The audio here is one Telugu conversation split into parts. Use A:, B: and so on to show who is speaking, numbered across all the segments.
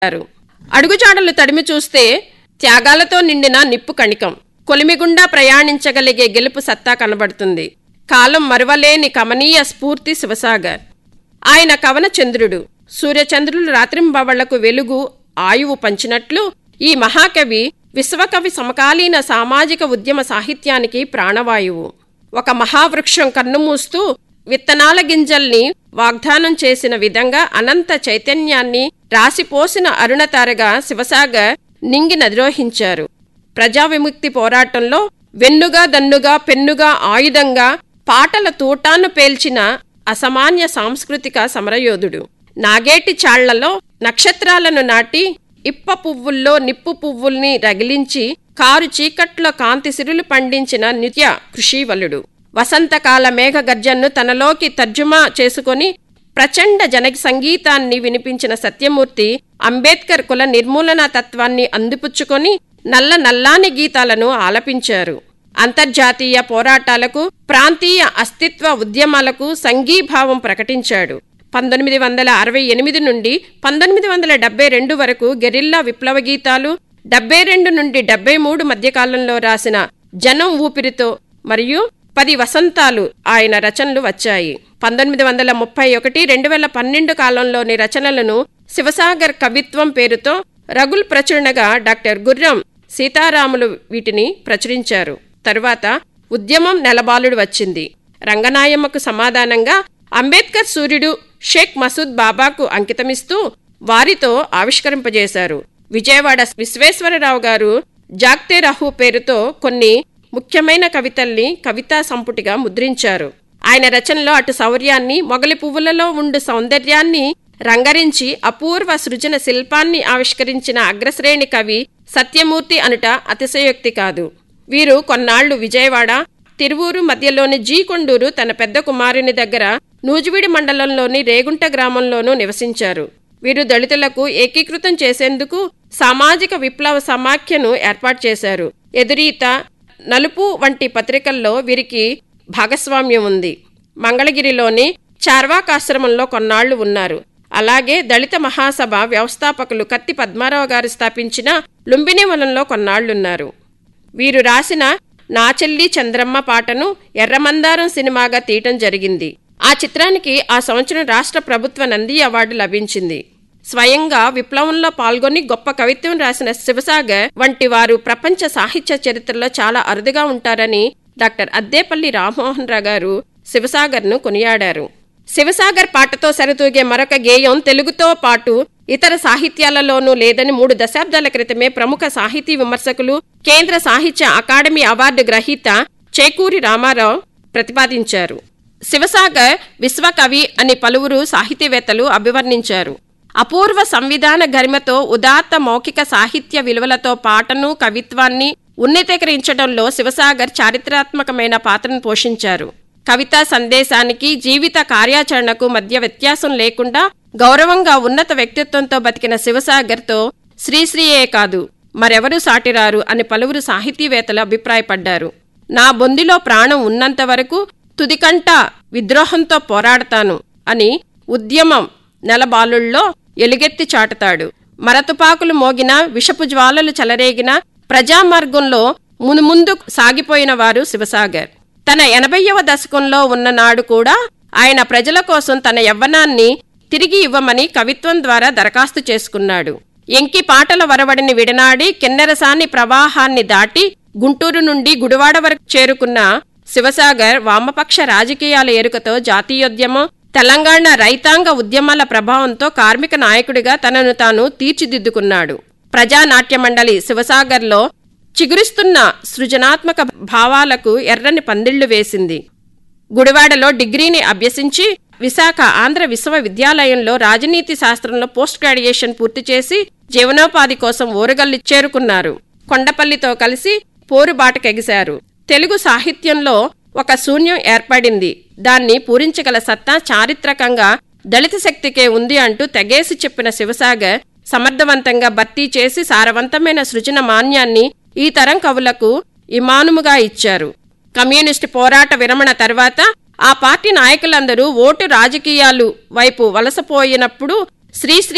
A: అంటారు అడుగుజాడలు తడిమి చూస్తే త్యాగాలతో నిండిన నిప్పు కణికం కొలిమిగుండా ప్రయాణించగలిగే గెలుపు సత్తా కనబడుతుంది కాలం మరువలేని కమనీయ స్ఫూర్తి శివసాగర్ ఆయన కవన చంద్రుడు సూర్యచంద్రులు రాత్రింబవళ్లకు వెలుగు ఆయువు పంచినట్లు ఈ మహాకవి విశ్వకవి సమకాలీన సామాజిక ఉద్యమ సాహిత్యానికి ప్రాణవాయువు ఒక మహావృక్షం కన్నుమూస్తూ విత్తనాల గింజల్ని వాగ్దానం చేసిన విధంగా అనంత చైతన్యాన్ని రాసిపోసిన అరుణతారగా శివసాగర్ నింగి నదిరోహించారు ప్రజా విముక్తి పోరాటంలో వెన్నుగా దన్నుగా పెన్నుగా ఆయుధంగా పాటల తూటాను పేల్చిన అసామాన్య సాంస్కృతిక సమరయోధుడు నాగేటి చాళ్లలో నక్షత్రాలను నాటి ఇప్ప పువ్వుల్లో నిప్పు పువ్వుల్ని రగిలించి కారు చీకట్లో కాంతి సిరులు పండించిన నిత్య కృషివలుడు వసంతకాల మేఘ గర్జన్ను తనలోకి తర్జుమా చేసుకొని ప్రచండ జన సంగీతాన్ని వినిపించిన సత్యమూర్తి అంబేద్కర్ కుల నిర్మూలన తత్వాన్ని అందిపుచ్చుకొని నల్ల నల్లాని గీతాలను ఆలపించారు అంతర్జాతీయ పోరాటాలకు ప్రాంతీయ అస్తిత్వ ఉద్యమాలకు సంఘీభావం ప్రకటించాడు పంతొమ్మిది వందల అరవై ఎనిమిది నుండి పంతొమ్మిది వందల డెబ్బై రెండు వరకు గెరిల్లా విప్లవ గీతాలు డెబ్బై రెండు నుండి డెబ్బై మూడు మధ్యకాలంలో రాసిన జనం ఊపిరితో మరియు పది వసంతాలు ఆయన రచనలు వచ్చాయి పంతొమ్మిది వందల ముప్పై ఒకటి రెండు వేల పన్నెండు కాలంలోని రచనలను శివసాగర్ కవిత్వం పేరుతో రగుల్ ప్రచురణగా డాక్టర్ గుర్రం సీతారాములు వీటిని ప్రచురించారు తరువాత ఉద్యమం నెలబాలుడు వచ్చింది రంగనాయమ్మకు సమాధానంగా అంబేద్కర్ సూర్యుడు షేక్ మసూద్ బాబాకు అంకితమిస్తూ వారితో ఆవిష్కరింపజేశారు విజయవాడ విశ్వేశ్వరరావు గారు జాగ్తే రహు పేరుతో కొన్ని ముఖ్యమైన కవితల్ని కవితా సంపుటిగా ముద్రించారు ఆయన రచనలో అటు శౌర్యాన్ని మొగలి పువ్వులలో ఉండు సౌందర్యాన్ని రంగరించి అపూర్వ సృజన శిల్పాన్ని ఆవిష్కరించిన అగ్రశ్రేణి కవి సత్యమూర్తి అనుట అతిశయోక్తి కాదు వీరు కొన్నాళ్లు విజయవాడ తిరువూరు మధ్యలోని జీ కొండూరు తన పెద్ద కుమారుని దగ్గర నూజివీడి మండలంలోని రేగుంట గ్రామంలోనూ నివసించారు వీరు దళితులకు ఏకీకృతం చేసేందుకు సామాజిక విప్లవ సమాఖ్యను ఏర్పాటు చేశారు ఎదురీత నలుపు వంటి పత్రికల్లో వీరికి భాగస్వామ్యం ఉంది మంగళగిరిలోని చార్వాకాశ్రమంలో కొన్నాళ్లు ఉన్నారు అలాగే దళిత మహాసభ వ్యవస్థాపకులు కత్తి పద్మారావు గారు స్థాపించిన లుంబిని వనంలో కొన్నాళ్లున్నారు వీరు రాసిన నా చెల్లి చంద్రమ్మ పాటను ఎర్రమందారం సినిమాగా తీయటం జరిగింది ఆ చిత్రానికి ఆ సంవత్సరం రాష్ట్ర ప్రభుత్వ నంది అవార్డు లభించింది స్వయంగా విప్లవంలో పాల్గొని గొప్ప కవిత్వం రాసిన శివసాగర్ వంటి వారు ప్రపంచ సాహిత్య చరిత్రలో చాలా అరుదుగా ఉంటారని డాక్టర్ అద్దేపల్లి రామ్మోహన్ రావు గారు శివసాగర్ను కొనియాడారు శివసాగర్ పాటతో సరితూగే మరొక గేయం తెలుగుతో పాటు ఇతర సాహిత్యాలలోనూ లేదని మూడు దశాబ్దాల క్రితమే ప్రముఖ సాహితీ విమర్శకులు కేంద్ర సాహిత్య అకాడమీ అవార్డు గ్రహీత చేకూరి రామారావు ప్రతిపాదించారు శివసాగర్ విశ్వకవి అని పలువురు సాహితీవేత్తలు అభివర్ణించారు అపూర్వ సంవిధాన గరిమతో ఉదాత్త మౌఖిక సాహిత్య విలువలతో పాటను కవిత్వాన్ని ఉన్నతీకరించడంలో శివసాగర్ చారిత్రాత్మకమైన పాత్రను పోషించారు కవితా సందేశానికి జీవిత కార్యాచరణకు మధ్య వ్యత్యాసం లేకుండా గౌరవంగా ఉన్నత వ్యక్తిత్వంతో బతికిన శివసాగర్తో శ్రీశ్రీయే కాదు మరెవరూ సాటిరారు అని పలువురు సాహితీవేత్తలు అభిప్రాయపడ్డారు నా బొందిలో ప్రాణం ఉన్నంత వరకు తుదికంట విద్రోహంతో పోరాడతాను అని ఉద్యమం నెలబాలుల్లో ఎలుగెత్తి చాటుతాడు మరతుపాకులు మోగిన విషపు జ్వాలలు చెలరేగిన ప్రజామార్గంలో మునుముందు సాగిపోయిన వారు శివసాగర్ తన ఎనభైవ దశకంలో ఉన్న నాడు కూడా ఆయన ప్రజల కోసం తన యవ్వనాన్ని తిరిగి ఇవ్వమని కవిత్వం ద్వారా దరఖాస్తు చేసుకున్నాడు ఎంకి పాటల వరవడిని విడనాడి కిన్నెరసాని ప్రవాహాన్ని దాటి గుంటూరు నుండి గుడివాడ వరకు చేరుకున్న శివసాగర్ వామపక్ష రాజకీయాల ఎరుకతో జాతీయోద్యమం తెలంగాణ రైతాంగ ఉద్యమాల ప్రభావంతో కార్మిక నాయకుడిగా తనను తాను తీర్చిదిద్దుకున్నాడు ప్రజానాట్య మండలి శివసాగర్లో చిగురిస్తున్న సృజనాత్మక భావాలకు ఎర్రని పందిళ్లు వేసింది గుడివాడలో డిగ్రీని అభ్యసించి విశాఖ ఆంధ్ర విశ్వవిద్యాలయంలో రాజనీతి శాస్త్రంలో పోస్ట్ గ్రాడ్యుయేషన్ పూర్తి చేసి జీవనోపాధి కోసం ఊరగల్లి చేరుకున్నారు కొండపల్లితో కలిసి పోరుబాటకెగిశారు తెలుగు సాహిత్యంలో ఒక శూన్యం ఏర్పడింది దాన్ని పూరించగల సత్తా చారిత్రకంగా దళిత శక్తికే ఉంది అంటూ తెగేసి చెప్పిన శివసాగర్ సమర్థవంతంగా భర్తీ చేసి సారవంతమైన సృజన మాన్యాన్ని ఈ తరం కవులకు ఇమానుముగా ఇచ్చారు కమ్యూనిస్టు పోరాట విరమణ తర్వాత ఆ పార్టీ నాయకులందరూ ఓటు రాజకీయాలు వైపు వలసపోయినప్పుడు శ్రీశ్రీ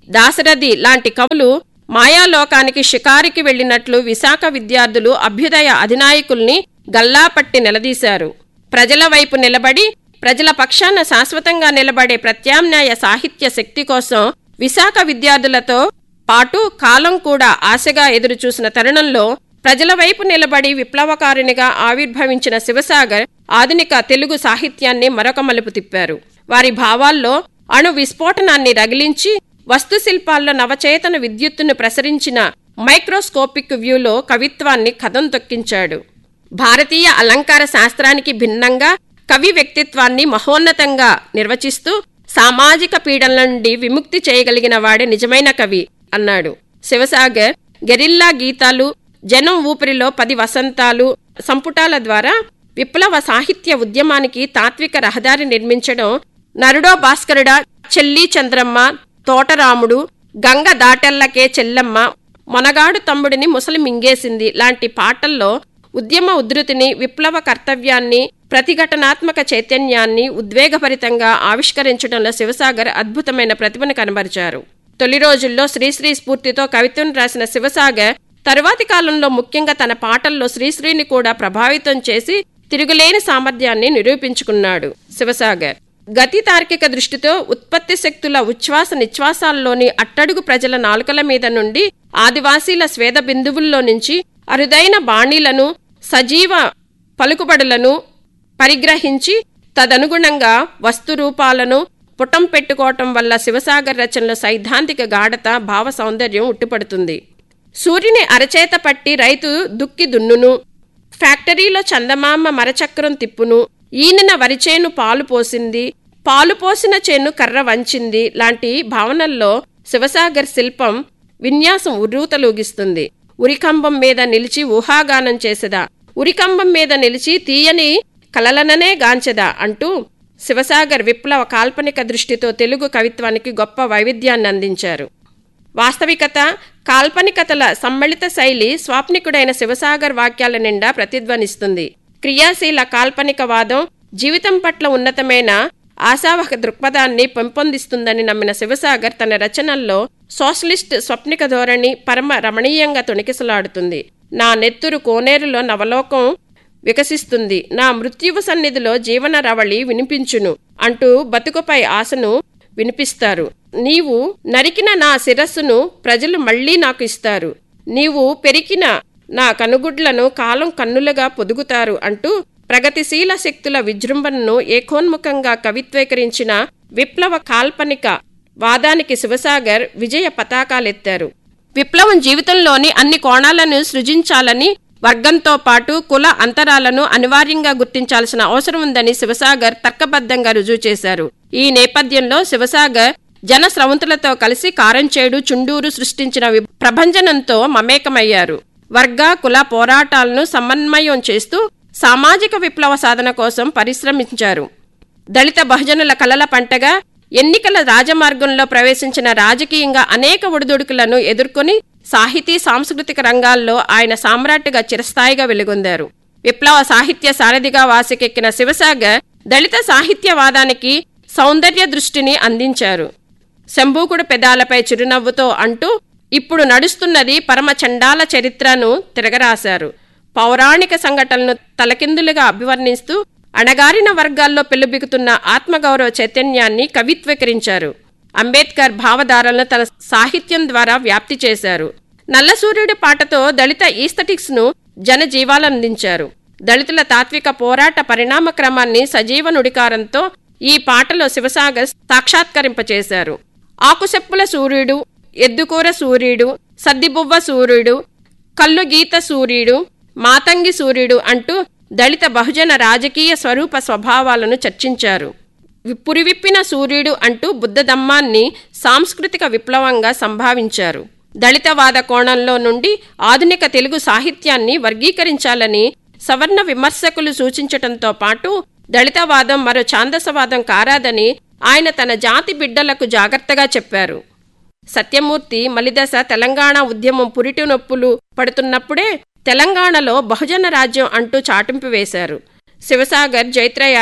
A: దాశరథి లాంటి కవులు మాయాలోకానికి షికారికి వెళ్లినట్లు విశాఖ విద్యార్థులు అభ్యుదయ అధినాయకుల్ని గల్లాపట్టి నిలదీశారు ప్రజల వైపు నిలబడి ప్రజల పక్షాన శాశ్వతంగా నిలబడే ప్రత్యామ్నాయ సాహిత్య శక్తి కోసం విశాఖ విద్యార్థులతో పాటు కాలం కూడా ఆశగా ఎదురుచూసిన తరుణంలో ప్రజల వైపు నిలబడి విప్లవకారునిగా ఆవిర్భవించిన శివసాగర్ ఆధునిక తెలుగు సాహిత్యాన్ని మరొక మలుపు తిప్పారు వారి భావాల్లో అణు విస్ఫోటనాన్ని రగిలించి వస్తుశిల్పాల్లో నవచేతన విద్యుత్తును ప్రసరించిన మైక్రోస్కోపిక్ వ్యూలో కవిత్వాన్ని కథం తొక్కించాడు భారతీయ అలంకార శాస్త్రానికి భిన్నంగా కవి వ్యక్తిత్వాన్ని మహోన్నతంగా నిర్వచిస్తూ సామాజిక పీడనల నుండి విముక్తి చేయగలిగిన వాడే నిజమైన కవి అన్నాడు శివసాగర్ గెరిల్లా గీతాలు జనం ఊపిరిలో పది వసంతాలు సంపుటాల ద్వారా విప్లవ సాహిత్య ఉద్యమానికి తాత్విక రహదారి నిర్మించడం నరుడో భాస్కరుడా చెల్లి చంద్రమ్మ తోటరాముడు గంగ దాటెల్లకే చెల్లమ్మ మొనగాడు తమ్ముడిని ముసలి మింగేసింది లాంటి పాటల్లో ఉద్యమ ఉధృతిని విప్లవ కర్తవ్యాన్ని ప్రతిఘటనాత్మక చైతన్యాన్ని ఉద్వేగభరితంగా ఆవిష్కరించడంలో శివసాగర్ అద్భుతమైన ప్రతిభను కనబరిచారు తొలి రోజుల్లో శ్రీశ్రీ స్ఫూర్తితో కవిత్వం రాసిన శివసాగర్ తరువాతి కాలంలో ముఖ్యంగా తన పాటల్లో శ్రీశ్రీని కూడా ప్రభావితం చేసి తిరుగులేని సామర్థ్యాన్ని నిరూపించుకున్నాడు శివసాగర్ గతి తార్కిక దృష్టితో ఉత్పత్తి శక్తుల ఉచ్ఛ్వాస నిశ్వాసాల్లోని అట్టడుగు ప్రజల నాలుకల మీద నుండి ఆదివాసీల స్వేద బిందువుల్లో నుంచి అరుదైన బాణీలను సజీవ పలుకుబడులను పరిగ్రహించి తదనుగుణంగా వస్తురూపాలను పుటం పెట్టుకోవటం వల్ల శివసాగర్ రచనలో సైద్ధాంతిక గాఢత భావ సౌందర్యం ఉట్టిపడుతుంది సూర్యుని అరచేత పట్టి రైతు దుక్కి దున్నును ఫ్యాక్టరీలో చందమామ మరచక్రం తిప్పును ఈనిన వరిచేను పాలు పోసింది పాలు పోసిన చేను కర్ర వంచింది లాంటి భావనల్లో శివసాగర్ శిల్పం విన్యాసం ఉర్రూతలూగిస్తుంది ఉరికంబం మీద నిలిచి ఊహాగానం చేసెదా ఉరికంబం మీద నిలిచి తీయని కలలననే గాంచెదా అంటూ శివసాగర్ విప్లవ కాల్పనిక దృష్టితో తెలుగు కవిత్వానికి గొప్ప వైవిధ్యాన్ని అందించారు వాస్తవికత కాల్పనికతల సమ్మిళిత శైలి స్వాప్నికుడైన శివసాగర్ వాక్యాల నిండా ప్రతిధ్వనిస్తుంది క్రియాశీల కాల్పనికవాదం జీవితం పట్ల ఉన్నతమైన ఆశావహ దృక్పథాన్ని పెంపొందిస్తుందని నమ్మిన శివసాగర్ తన రచనల్లో సోషలిస్ట్ స్వప్నిక ధోరణి పరమ రమణీయంగా తొణికిసలాడుతుంది నా నెత్తురు కోనేరులో నవలోకం వికసిస్తుంది నా మృత్యువు సన్నిధిలో జీవన రవళి వినిపించును అంటూ బతుకుపై ఆశను వినిపిస్తారు నీవు నరికిన నా శిరస్సును ప్రజలు మళ్లీ నాకు ఇస్తారు నీవు పెరికిన నా కనుగుడ్లను కాలం కన్నులుగా పొదుగుతారు అంటూ ప్రగతిశీల శక్తుల విజృంభణను ఏకోన్ముఖంగా కవిత్వీకరించిన విప్లవ కాల్పనిక వాదానికి శివసాగర్ విజయ పతాకాలెత్తారు విప్లవం జీవితంలోని అన్ని కోణాలను సృజించాలని వర్గంతో పాటు కుల అంతరాలను అనివార్యంగా గుర్తించాల్సిన అవసరం ఉందని శివసాగర్ తర్కబద్ధంగా రుజువు చేశారు ఈ నేపథ్యంలో శివసాగర్ జన స్రవంతులతో కలిసి కారంచేడు చుండూరు సృష్టించిన వి- ప్రభంజనంతో మమేకమయ్యారు వర్గ కుల పోరాటాలను సమన్వయం చేస్తూ సామాజిక విప్లవ సాధన కోసం పరిశ్రమించారు దళిత బహుజనుల కలల పంటగా ఎన్నికల రాజమార్గంలో ప్రవేశించిన రాజకీయంగా అనేక ఒడిదుడుకులను ఎదుర్కొని సాహితీ సాంస్కృతిక రంగాల్లో ఆయన సామ్రాట్టుగా చిరస్థాయిగా వెలుగొందారు విప్లవ సాహిత్య సారథిగా వాసికెక్కిన శివసాగర్ దళిత సాహిత్యవాదానికి సౌందర్య దృష్టిని అందించారు శంభూకుడు పెదాలపై చిరునవ్వుతో అంటూ ఇప్పుడు నడుస్తున్నది పరమ చండాల చరిత్రను తిరగరాశారు పౌరాణిక సంఘటనలను తలకిందులుగా అభివర్ణిస్తూ అణగారిన వర్గాల్లో పెళ్లిబిగుతున్న ఆత్మగౌరవ చైతన్యాన్ని కవిత్వీకరించారు అంబేద్కర్ భావధారలను తన సాహిత్యం ద్వారా వ్యాప్తి చేశారు నల్లసూర్యుడి పాటతో దళిత ఈస్థటిక్స్ ను జనజీవాలందించారు దళితుల తాత్విక పోరాట పరిణామ క్రమాన్ని సజీవ నుడికారంతో ఈ పాటలో శివసాగర్ సాక్షాత్కరింపచేశారు ఆకుసెప్పుల సూర్యుడు ఎద్దుకూర సూర్యుడు సద్దిబువ్వ సూర్యుడు కల్లు గీత సూర్యుడు మాతంగి సూర్యుడు అంటూ దళిత బహుజన రాజకీయ స్వరూప స్వభావాలను చర్చించారు వి- పురివిప్పిన సూర్యుడు అంటూ బుద్ధధమ్మాన్ని సాంస్కృతిక విప్లవంగా సంభావించారు దళితవాద కోణంలో నుండి ఆధునిక తెలుగు సాహిత్యాన్ని వర్గీకరించాలని సవర్ణ విమర్శకులు సూచించటంతో పాటు దళితవాదం మరో ఛాందసవాదం కారాదని ఆయన తన జాతి బిడ్డలకు జాగ్రత్తగా చెప్పారు సత్యమూర్తి మలిదశ తెలంగాణ ఉద్యమం పురిటి నొప్పులు పడుతున్నప్పుడే తెలంగాణలో బహుజన రాజ్యం అంటూ చాటింపు వేశారు శివసాగర్ జైత్రయాత్ర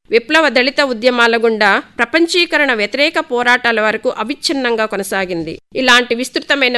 A: విప్లవ దళిత ఉద్యమాల గుండా ప్రపంచీకరణ వ్యతిరేక పోరాటాల వరకు అవిచ్ఛిన్నంగా కొనసాగింది ఇలాంటి విస్తృతమైన